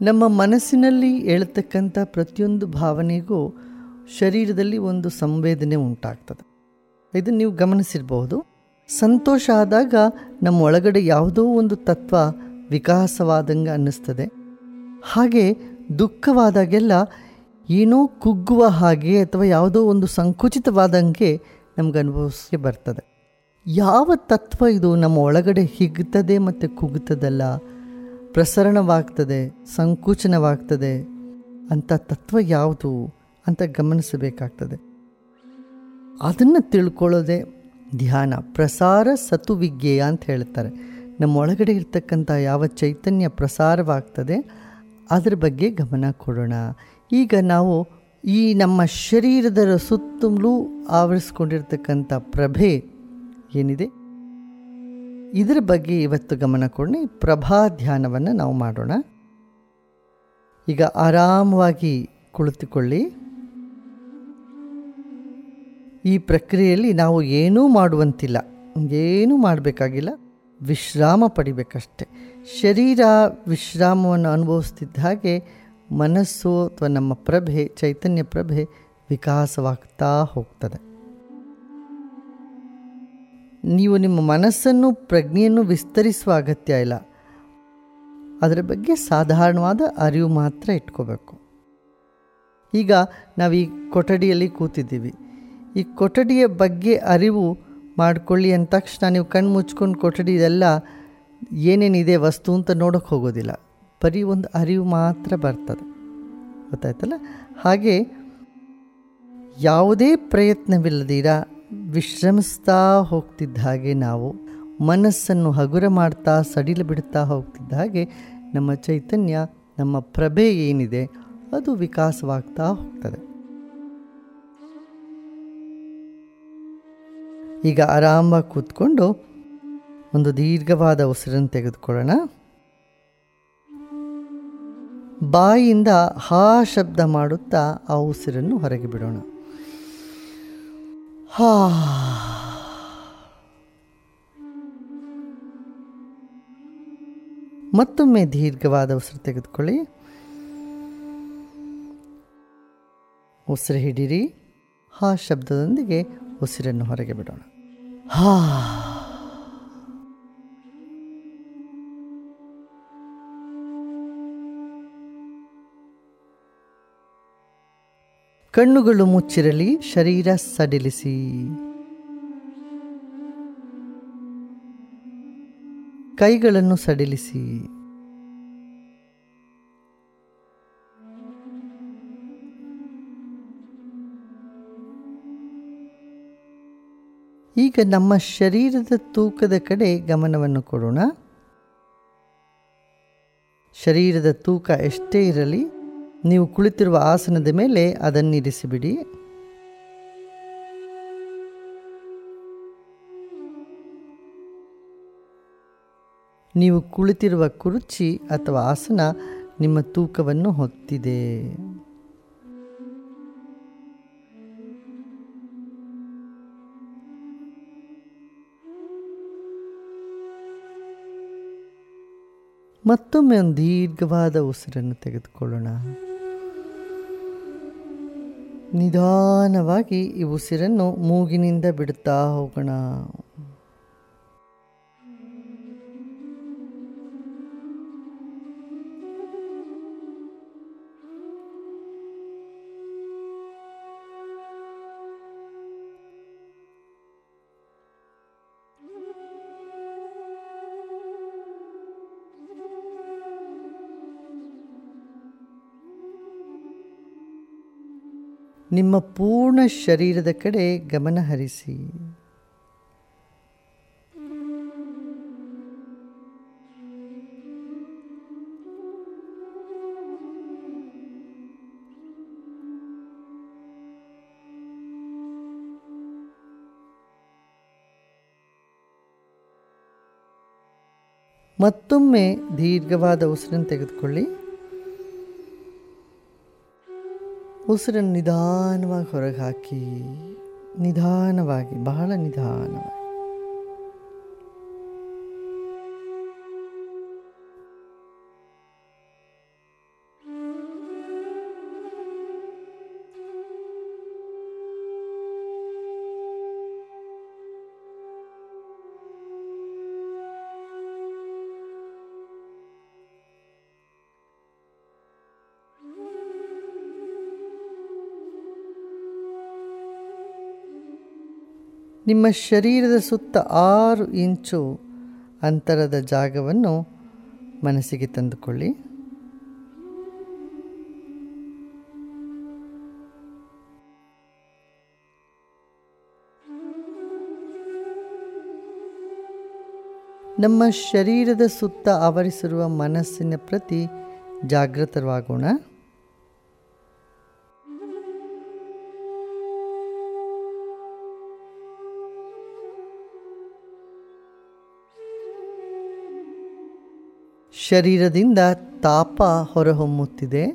ನಮ್ಮ ಮನಸ್ಸಿನಲ್ಲಿ ಹೇಳ್ತಕ್ಕಂಥ ಪ್ರತಿಯೊಂದು ಭಾವನೆಗೂ ಶರೀರದಲ್ಲಿ ಒಂದು ಸಂವೇದನೆ ಉಂಟಾಗ್ತದೆ ಇದನ್ನು ನೀವು ಗಮನಿಸಿರಬಹುದು ಸಂತೋಷ ಆದಾಗ ನಮ್ಮ ಒಳಗಡೆ ಯಾವುದೋ ಒಂದು ತತ್ವ ವಿಕಾಸವಾದಂಗೆ ಅನ್ನಿಸ್ತದೆ ಹಾಗೆ ದುಃಖವಾದಾಗೆಲ್ಲ ಏನೋ ಕುಗ್ಗುವ ಹಾಗೆ ಅಥವಾ ಯಾವುದೋ ಒಂದು ಸಂಕುಚಿತವಾದಂಗೆ ನಮ್ಗೆ ಅನುಭವಿಸಿ ಬರ್ತದೆ ಯಾವ ತತ್ವ ಇದು ನಮ್ಮ ಒಳಗಡೆ ಹಿಗ್ತದೆ ಮತ್ತು ಕುಗ್ತದಲ್ಲ ಪ್ರಸರಣವಾಗ್ತದೆ ಸಂಕುಚನವಾಗ್ತದೆ ಅಂಥ ತತ್ವ ಯಾವುದು ಅಂತ ಗಮನಿಸಬೇಕಾಗ್ತದೆ ಅದನ್ನು ತಿಳ್ಕೊಳ್ಳೋದೇ ಧ್ಯಾನ ಪ್ರಸಾರ ಸತುವಿಜ್ಞೇಯ ಅಂತ ಹೇಳ್ತಾರೆ ನಮ್ಮ ಒಳಗಡೆ ಇರ್ತಕ್ಕಂಥ ಯಾವ ಚೈತನ್ಯ ಪ್ರಸಾರವಾಗ್ತದೆ ಅದ್ರ ಬಗ್ಗೆ ಗಮನ ಕೊಡೋಣ ಈಗ ನಾವು ಈ ನಮ್ಮ ಶರೀರದ ಸುತ್ತಲೂ ಆವರಿಸ್ಕೊಂಡಿರ್ತಕ್ಕಂಥ ಪ್ರಭೆ ಏನಿದೆ ಇದರ ಬಗ್ಗೆ ಇವತ್ತು ಗಮನ ಕೊಡೋಣ ಈ ಪ್ರಭಾ ಧ್ಯಾನವನ್ನು ನಾವು ಮಾಡೋಣ ಈಗ ಆರಾಮವಾಗಿ ಕುಳಿತುಕೊಳ್ಳಿ ಈ ಪ್ರಕ್ರಿಯೆಯಲ್ಲಿ ನಾವು ಏನೂ ಮಾಡುವಂತಿಲ್ಲ ಏನೂ ಮಾಡಬೇಕಾಗಿಲ್ಲ ವಿಶ್ರಾಮ ಪಡಿಬೇಕಷ್ಟೆ ಶರೀರ ವಿಶ್ರಾಮವನ್ನು ಅನುಭವಿಸ್ತಿದ್ದ ಹಾಗೆ ಮನಸ್ಸು ಅಥವಾ ನಮ್ಮ ಪ್ರಭೆ ಚೈತನ್ಯ ಪ್ರಭೆ ವಿಕಾಸವಾಗ್ತಾ ಹೋಗ್ತದೆ ನೀವು ನಿಮ್ಮ ಮನಸ್ಸನ್ನು ಪ್ರಜ್ಞೆಯನ್ನು ವಿಸ್ತರಿಸುವ ಅಗತ್ಯ ಇಲ್ಲ ಅದರ ಬಗ್ಗೆ ಸಾಧಾರಣವಾದ ಅರಿವು ಮಾತ್ರ ಇಟ್ಕೋಬೇಕು ಈಗ ನಾವು ಈ ಕೊಠಡಿಯಲ್ಲಿ ಕೂತಿದ್ದೀವಿ ಈ ಕೊಠಡಿಯ ಬಗ್ಗೆ ಅರಿವು ಮಾಡಿಕೊಳ್ಳಿ ಅಂದ ತಕ್ಷಣ ನೀವು ಕಣ್ಣು ಮುಚ್ಕೊಂಡು ಕೊಠಡಿ ಇದೆಲ್ಲ ಏನೇನಿದೆ ವಸ್ತು ಅಂತ ನೋಡೋಕ್ಕೆ ಹೋಗೋದಿಲ್ಲ ಬರೀ ಒಂದು ಅರಿವು ಮಾತ್ರ ಬರ್ತದೆ ಗೊತ್ತಾಯ್ತಲ್ಲ ಹಾಗೆ ಯಾವುದೇ ಪ್ರಯತ್ನವಿಲ್ಲದಿರ ವಿಶ್ರಮಿಸ್ತಾ ಹೋಗ್ತಿದ್ದ ಹಾಗೆ ನಾವು ಮನಸ್ಸನ್ನು ಹಗುರ ಮಾಡ್ತಾ ಸಡಿಲ ಬಿಡ್ತಾ ಹೋಗ್ತಿದ್ದ ಹಾಗೆ ನಮ್ಮ ಚೈತನ್ಯ ನಮ್ಮ ಪ್ರಭೆ ಏನಿದೆ ಅದು ವಿಕಾಸವಾಗ್ತಾ ಹೋಗ್ತದೆ ಈಗ ಆರಾಮಾಗಿ ಕೂತ್ಕೊಂಡು ಒಂದು ದೀರ್ಘವಾದ ಉಸಿರನ್ನು ತೆಗೆದುಕೊಳ್ಳೋಣ ಬಾಯಿಯಿಂದ ಹಾ ಶಬ್ದ ಮಾಡುತ್ತಾ ಆ ಉಸಿರನ್ನು ಹೊರಗೆ ಬಿಡೋಣ ಹಾ ಮತ್ತೊಮ್ಮೆ ದೀರ್ಘವಾದ ಉಸಿರು ತೆಗೆದುಕೊಳ್ಳಿ ಉಸಿರು ಹಿಡೀರಿ ಹಾ ಶಬ್ದದೊಂದಿಗೆ ಉಸಿರನ್ನು ಹೊರಗೆ ಬಿಡೋಣ ಹಾ ಕಣ್ಣುಗಳು ಮುಚ್ಚಿರಲಿ ಶರೀರ ಸಡಿಲಿಸಿ ಕೈಗಳನ್ನು ಸಡಿಲಿಸಿ ಈಗ ನಮ್ಮ ಶರೀರದ ತೂಕದ ಕಡೆ ಗಮನವನ್ನು ಕೊಡೋಣ ಶರೀರದ ತೂಕ ಎಷ್ಟೇ ಇರಲಿ ನೀವು ಕುಳಿತಿರುವ ಆಸನದ ಮೇಲೆ ಅದನ್ನಿರಿಸಿಬಿಡಿ ನೀವು ಕುಳಿತಿರುವ ಕುರ್ಚಿ ಅಥವಾ ಆಸನ ನಿಮ್ಮ ತೂಕವನ್ನು ಹೊತ್ತಿದೆ ಮತ್ತೊಮ್ಮೆ ಒಂದು ದೀರ್ಘವಾದ ಉಸಿರನ್ನು ತೆಗೆದುಕೊಳ್ಳೋಣ ನಿಧಾನವಾಗಿ ಈ ಉಸಿರನ್ನು ಮೂಗಿನಿಂದ ಬಿಡುತ್ತಾ ಹೋಗೋಣ ನಿಮ್ಮ ಪೂರ್ಣ ಶರೀರದ ಕಡೆ ಗಮನ ಹರಿಸಿ ಮತ್ತೊಮ್ಮೆ ದೀರ್ಘವಾದ ಉಸಿರನ್ನು ತೆಗೆದುಕೊಳ್ಳಿ ಉಸಿರನ್ನು ನಿಧಾನವಾಗಿ ಹೊರಗೆ ಹಾಕಿ ನಿಧಾನವಾಗಿ ಬಹಳ ನಿಧಾನವಾಗಿ ನಿಮ್ಮ ಶರೀರದ ಸುತ್ತ ಆರು ಇಂಚು ಅಂತರದ ಜಾಗವನ್ನು ಮನಸ್ಸಿಗೆ ತಂದುಕೊಳ್ಳಿ ನಮ್ಮ ಶರೀರದ ಸುತ್ತ ಆವರಿಸಿರುವ ಮನಸ್ಸಿನ ಪ್ರತಿ ಜಾಗೃತವಾಗೋಣ ಶರೀರದಿಂದ ತಾಪ ಹೊರಹೊಮ್ಮುತ್ತಿದೆ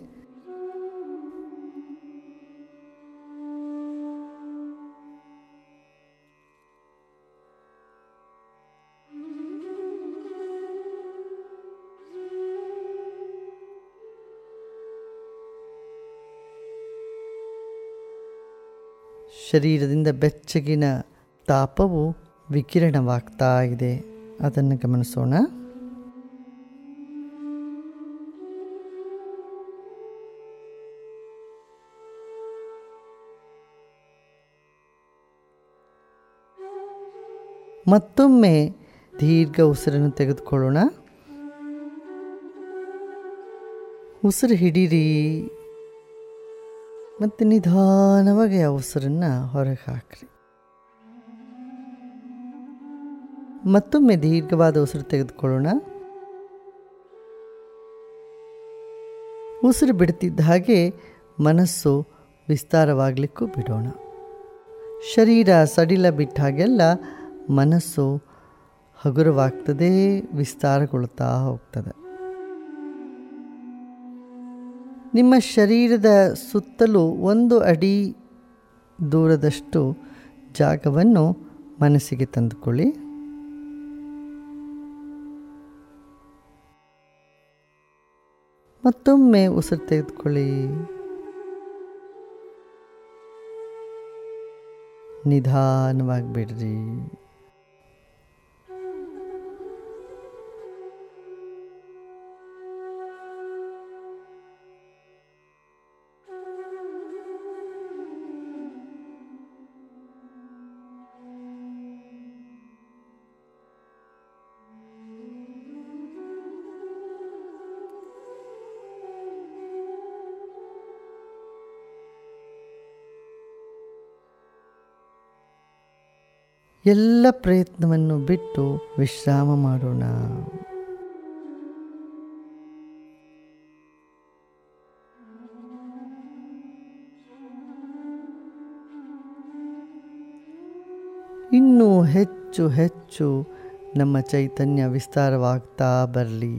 ಶರೀರದಿಂದ ಬೆಚ್ಚಗಿನ ತಾಪವು ವಿಕಿರಣವಾಗ್ತಾ ಇದೆ ಅದನ್ನು ಗಮನಿಸೋಣ ಮತ್ತೊಮ್ಮೆ ದೀರ್ಘ ಉಸಿರನ್ನು ತೆಗೆದುಕೊಳ್ಳೋಣ ಉಸಿರು ಹಿಡೀರಿ ಮತ್ತು ನಿಧಾನವಾಗಿ ಆ ಉಸಿರನ್ನು ಹೊರಗೆ ಹಾಕ್ರಿ ಮತ್ತೊಮ್ಮೆ ದೀರ್ಘವಾದ ಉಸಿರು ತೆಗೆದುಕೊಳ್ಳೋಣ ಉಸಿರು ಬಿಡ್ತಿದ್ದ ಹಾಗೆ ಮನಸ್ಸು ವಿಸ್ತಾರವಾಗಲಿಕ್ಕೂ ಬಿಡೋಣ ಶರೀರ ಸಡಿಲ ಬಿಟ್ಟ ಹಾಗೆಲ್ಲ ಮನಸ್ಸು ಹಗುರವಾಗ್ತದೆ ವಿಸ್ತಾರಗೊಳ್ತಾ ಹೋಗ್ತದೆ ನಿಮ್ಮ ಶರೀರದ ಸುತ್ತಲೂ ಒಂದು ಅಡಿ ದೂರದಷ್ಟು ಜಾಗವನ್ನು ಮನಸ್ಸಿಗೆ ತಂದುಕೊಳ್ಳಿ ಮತ್ತೊಮ್ಮೆ ಉಸಿರು ತೆಗೆದುಕೊಳ್ಳಿ ನಿಧಾನವಾಗಿ ಬಿಡ್ರಿ ಎಲ್ಲ ಪ್ರಯತ್ನವನ್ನು ಬಿಟ್ಟು ವಿಶ್ರಾಮ ಮಾಡೋಣ ಇನ್ನೂ ಹೆಚ್ಚು ಹೆಚ್ಚು ನಮ್ಮ ಚೈತನ್ಯ ವಿಸ್ತಾರವಾಗ್ತಾ ಬರಲಿ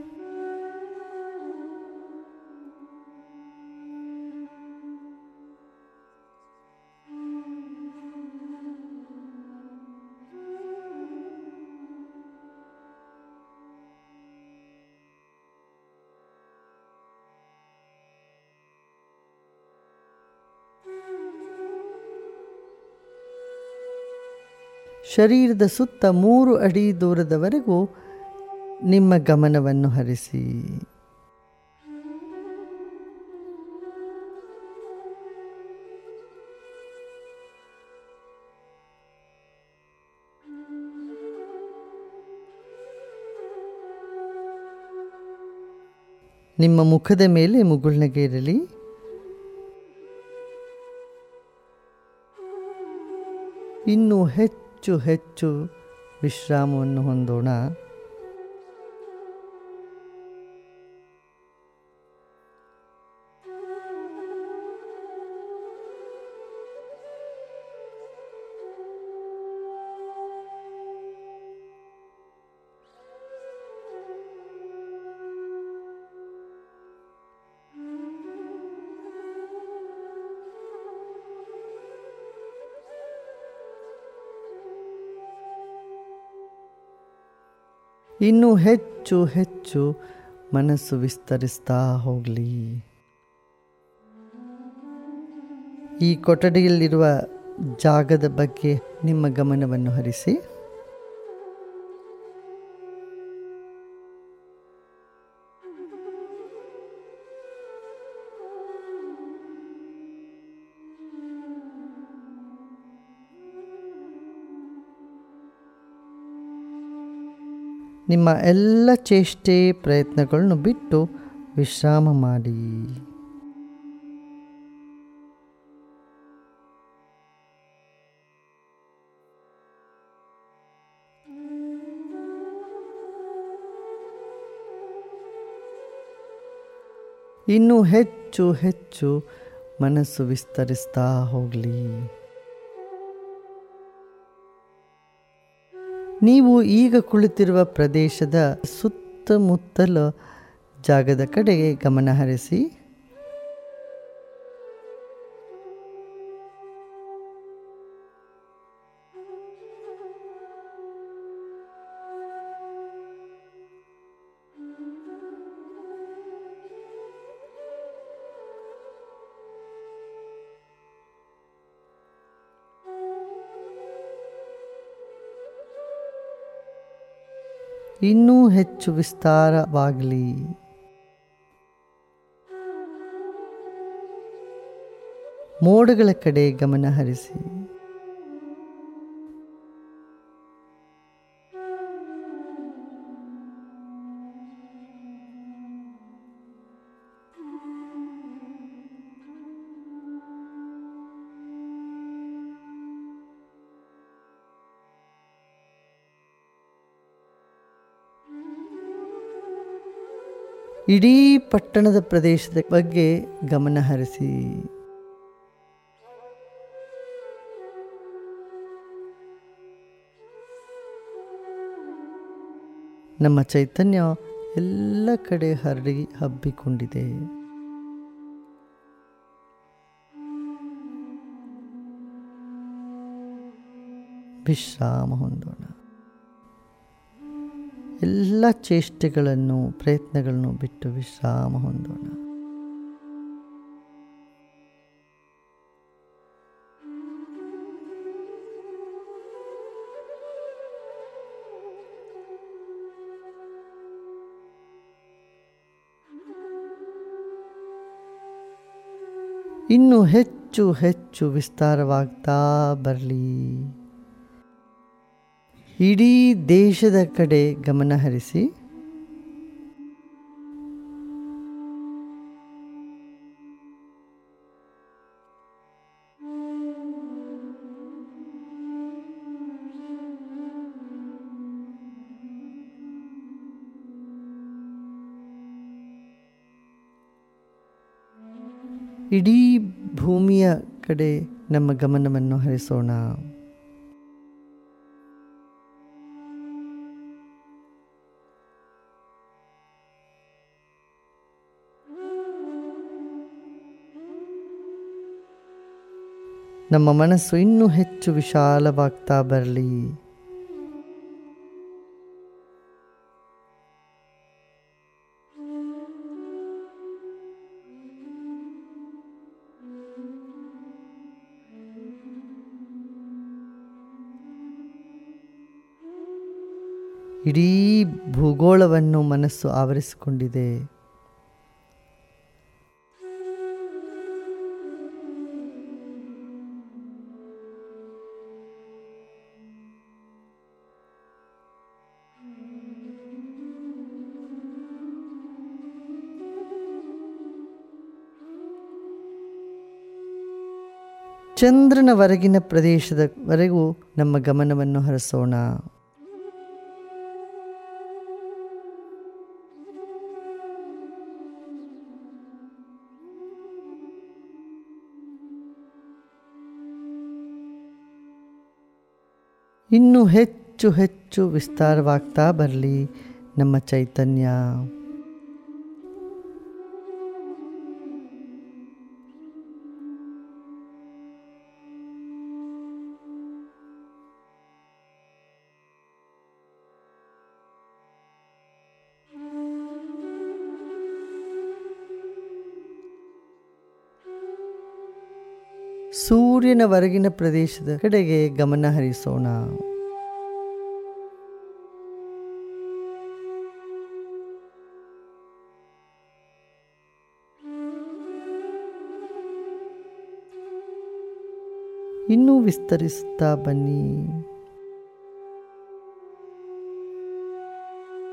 ಶರೀರದ ಸುತ್ತ ಮೂರು ಅಡಿ ದೂರದವರೆಗೂ ನಿಮ್ಮ ಗಮನವನ್ನು ಹರಿಸಿ ನಿಮ್ಮ ಮುಖದ ಮೇಲೆ ಮುಗುಳ್ನಗೆ ಇರಲಿ ಇನ್ನೂ ಹೆಚ್ಚು ಹೆಚ್ಚು ವಿಶ್ರಾಮವನ್ನು ಹೊಂದೋಣ ಇನ್ನೂ ಹೆಚ್ಚು ಹೆಚ್ಚು ಮನಸ್ಸು ವಿಸ್ತರಿಸ್ತಾ ಹೋಗಲಿ ಈ ಕೊಠಡಿಯಲ್ಲಿರುವ ಜಾಗದ ಬಗ್ಗೆ ನಿಮ್ಮ ಗಮನವನ್ನು ಹರಿಸಿ ನಿಮ್ಮ ಎಲ್ಲ ಚೇಷ್ಟೆ ಪ್ರಯತ್ನಗಳನ್ನು ಬಿಟ್ಟು ವಿಶ್ರಾಮ ಮಾಡಿ ಇನ್ನೂ ಹೆಚ್ಚು ಹೆಚ್ಚು ಮನಸ್ಸು ವಿಸ್ತರಿಸ್ತಾ ಹೋಗಲಿ ನೀವು ಈಗ ಕುಳಿತಿರುವ ಪ್ರದೇಶದ ಸುತ್ತಮುತ್ತಲ ಜಾಗದ ಕಡೆಗೆ ಗಮನ ಹರಿಸಿ ಇನ್ನೂ ಹೆಚ್ಚು ವಿಸ್ತಾರವಾಗಲಿ ಮೋಡಗಳ ಕಡೆ ಗಮನ ಹರಿಸಿ ಇಡೀ ಪಟ್ಟಣದ ಪ್ರದೇಶದ ಬಗ್ಗೆ ಗಮನ ಹರಿಸಿ ನಮ್ಮ ಚೈತನ್ಯ ಎಲ್ಲ ಕಡೆ ಹರಡಿ ಹಬ್ಬಿಕೊಂಡಿದೆ ವಿಶ್ರಾಮ ಹೊಂದೋಣ ಎಲ್ಲ ಚೇಷ್ಟೆಗಳನ್ನು ಪ್ರಯತ್ನಗಳನ್ನು ಬಿಟ್ಟು ವಿಶ್ರಾಮ ಹೊಂದೋಣ ಇನ್ನು ಹೆಚ್ಚು ಹೆಚ್ಚು ವಿಸ್ತಾರವಾಗ್ತಾ ಬರಲಿ ಇಡೀ ದೇಶದ ಕಡೆ ಗಮನ ಹರಿಸಿ ಇಡೀ ಭೂಮಿಯ ಕಡೆ ನಮ್ಮ ಗಮನವನ್ನು ಹರಿಸೋಣ ನಮ್ಮ ಮನಸ್ಸು ಇನ್ನೂ ಹೆಚ್ಚು ವಿಶಾಲವಾಗ್ತಾ ಬರಲಿ ಇಡೀ ಭೂಗೋಳವನ್ನು ಮನಸ್ಸು ಆವರಿಸಿಕೊಂಡಿದೆ ಚಂದ್ರನವರೆಗಿನ ಪ್ರದೇಶದವರೆಗೂ ನಮ್ಮ ಗಮನವನ್ನು ಹರಿಸೋಣ ಇನ್ನೂ ಹೆಚ್ಚು ಹೆಚ್ಚು ವಿಸ್ತಾರವಾಗ್ತಾ ಬರಲಿ ನಮ್ಮ ಚೈತನ್ಯ ಸೂರ್ಯನ ಹೊರಗಿನ ಪ್ರದೇಶದ ಕಡೆಗೆ ಗಮನ ಹರಿಸೋಣ ಇನ್ನೂ ವಿಸ್ತರಿಸುತ್ತಾ ಬನ್ನಿ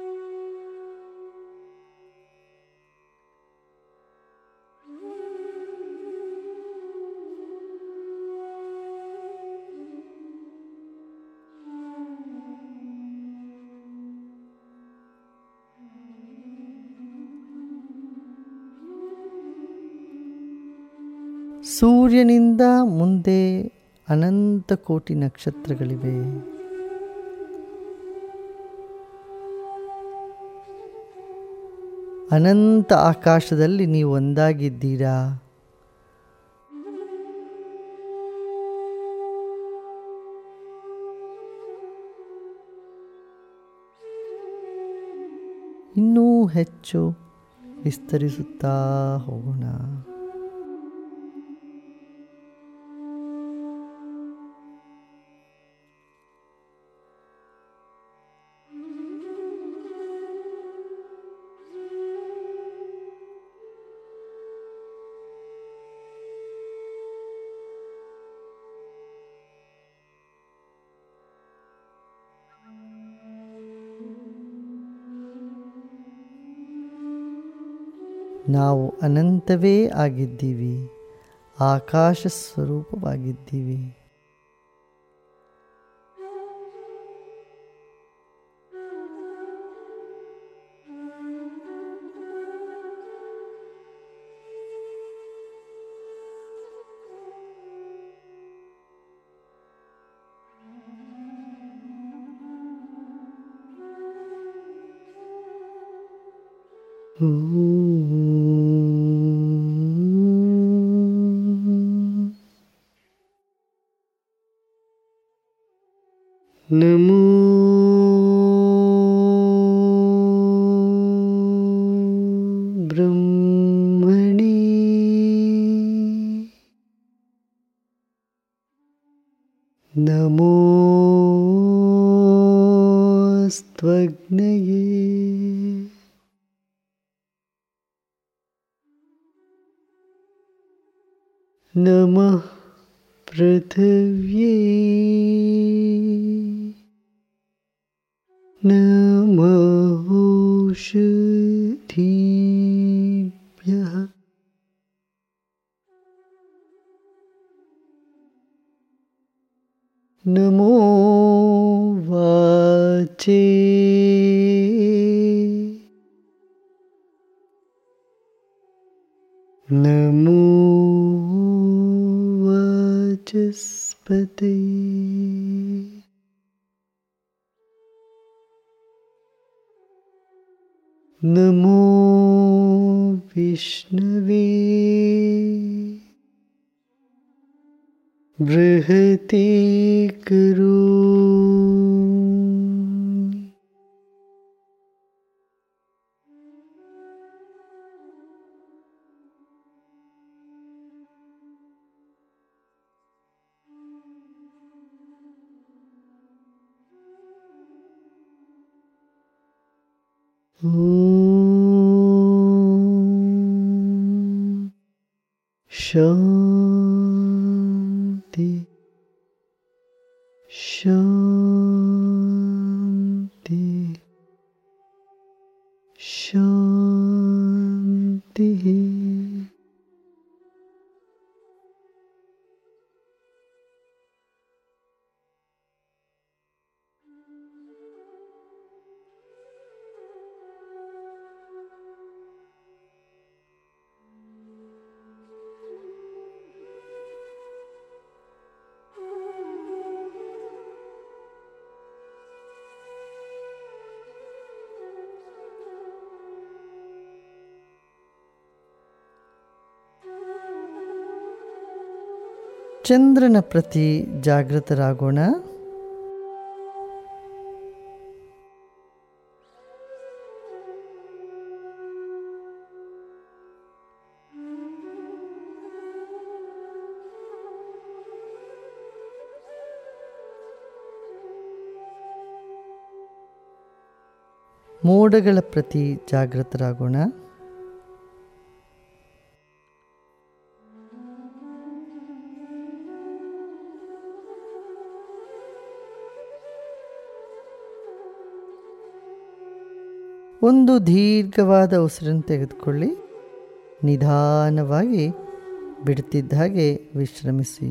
ಸೂರ್ಯನಿಂದ ಮುಂದೆ ಅನಂತ ಕೋಟಿ ನಕ್ಷತ್ರಗಳಿವೆ ಅನಂತ ಆಕಾಶದಲ್ಲಿ ನೀವು ಒಂದಾಗಿದ್ದೀರಾ ಇನ್ನೂ ಹೆಚ್ಚು ವಿಸ್ತರಿಸುತ್ತಾ ಹೋಗೋಣ ನಾವು ಅನಂತವೇ ಆಗಿದ್ದೀವಿ ಆಕಾಶ ಸ್ವರೂಪವಾಗಿದ್ದೀವಿ ನಮೋ ಬ್ರಹ್ಮಣಿ ನಮೋ ಸ್ತ್ವಗ್ನಯೇ ನಮಃ पृथिव्यै नमोषधीभ्यः नमो वाचे नमो वाचस्पते नमो विष्णवे बृहते करो ॐ शान्ति शान्ति शान्तिः ಚಂದ್ರನ ಪ್ರತಿ ಜಾಗೃತರಾಗೋಣ ಮೋಡಗಳ ಪ್ರತಿ ಜಾಗೃತರಾಗೋಣ ಒಂದು ದೀರ್ಘವಾದ ಉಸಿರನ್ನು ತೆಗೆದುಕೊಳ್ಳಿ ನಿಧಾನವಾಗಿ ಬಿಡ್ತಿದ್ದ ಹಾಗೆ ವಿಶ್ರಮಿಸಿ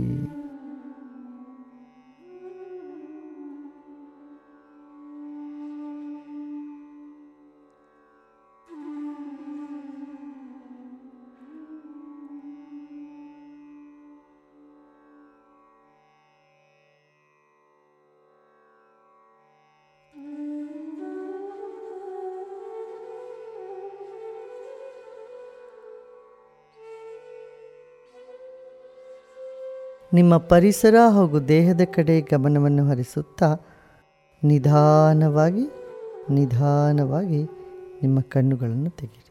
ನಿಮ್ಮ ಪರಿಸರ ಹಾಗೂ ದೇಹದ ಕಡೆ ಗಮನವನ್ನು ಹರಿಸುತ್ತಾ ನಿಧಾನವಾಗಿ ನಿಧಾನವಾಗಿ ನಿಮ್ಮ ಕಣ್ಣುಗಳನ್ನು ತೆಗೆಯಿರಿ